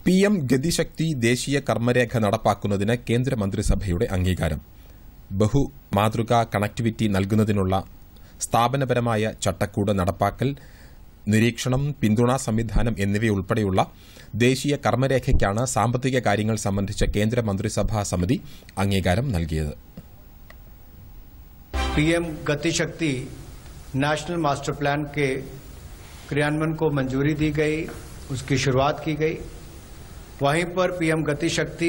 P M Gati Shakti ദേശീയ കർമ്മരേഖ നടപ്പാക്കുന്നതിന് കേന്ദ്രമന്ത്രിസഭയുടെ അംഗീകാരം ബഹു മാതൃകാ കണക്ടിവിറ്റി നൽകുന്നതിനുള്ള സ്ഥാപനപരമായ ചട്ടക്കൂട് നടപ്പാക്കൽ നിരീക്ഷണം പിന്തുണാ സംവിധാനം എന്നിവയുൾപ്പെടെയുള്ള ദേശീയ കർമ്മരേഖയ്ക്കാണ് സാമ്പത്തിക കാര്യങ്ങൾ സംബന്ധിച്ച കേന്ദ്ര മന്ത്രിസഭാ സമിതി അംഗീകാരം നൽകിയത് PM Gati Shakti national master plan के क्रियान्वयन को मंजूरी दी गई उसकी शुरुआत की गई वहीं पर PM Gati Shakti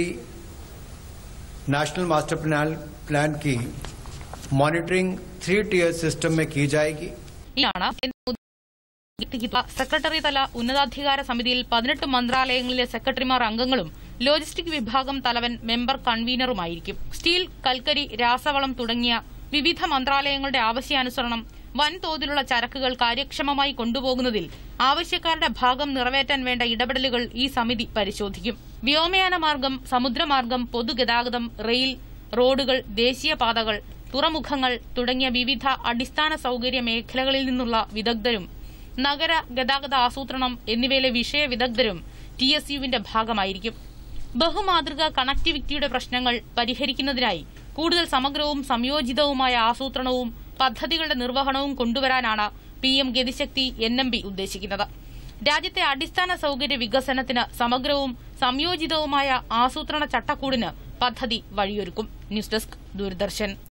national master plan plan की मॉनिटरिंग थ्री टीयर सिस्टम में की जाएगी ാണ് സെക്രട്ടറി തല ഉന്നതാധികാര സമിതിയിൽ പതിനെട്ട് മന്ത്രാലയങ്ങളിലെ സെക്രട്ടറിമാർ അംഗങ്ങളും ലോജിസ്റ്റിക് വിഭാഗം തലവൻ മെമ്പർ കൺവീനറുമായിരിക്കും സ്റ്റീൽ കൽക്കരി രാസവളം തുടങ്ങിയ വിവിധ മന്ത്രാലയങ്ങളുടെ ആവശ്യാനുസരണം വൻതോതിലുള്ള ചരക്കുകൾ കാര്യക്ഷമമായി കൊണ്ടുപോകുന്നതിൽ ആവശ്യക്കാരുടെ ഭാഗം നിറവേറ്റാൻ വേണ്ട ഇടപെടലുകൾ ഈ സമിതി പരിശോധിക്കും വ്യോമയാന മാർഗം സമുദ്രമാർഗം പൊതുഗതാഗതം റെയിൽ റോഡുകൾ ദേശീയപാതകൾ തുറമുഖങ്ങൾ തുടങ്ങിയ വിവിധ അടിസ്ഥാന സൌകര്യ മേഖലകളിൽ നിന്നുള്ള വിദഗ്ധരും നഗര ഗതാഗത ആസൂത്രണം എന്നിവയിലെ വിഷയ വിദഗ്ധരും ടി എസ് യുവിന്റെ ഭാഗമായിരിക്കും ബഹുമാതൃക കണക്ടിവിറ്റിയുടെ പ്രശ്നങ്ങൾ പരിഹരിക്കുന്നതിനായി കൂടുതൽ സമഗ്രവും സംയോജിതവുമായ ആസൂത്രണവും പദ്ധതികളുടെ നിർവഹണവും കൊണ്ടുവരാനാണ് P M Gatishakti N M B ഉദ്ദേശിക്കുന്നത് രാജ്യത്തെ അടിസ്ഥാന സൌകര്യ വികസനത്തിന് സമഗ്രവും സംയോജിതവുമായ ആസൂത്രണ ചട്ടക്കൂടിന് പദ്ധതി വഴിയൊരുക്കും ന്യൂസ് ഡെസ്ക് ദൂരദർശൻ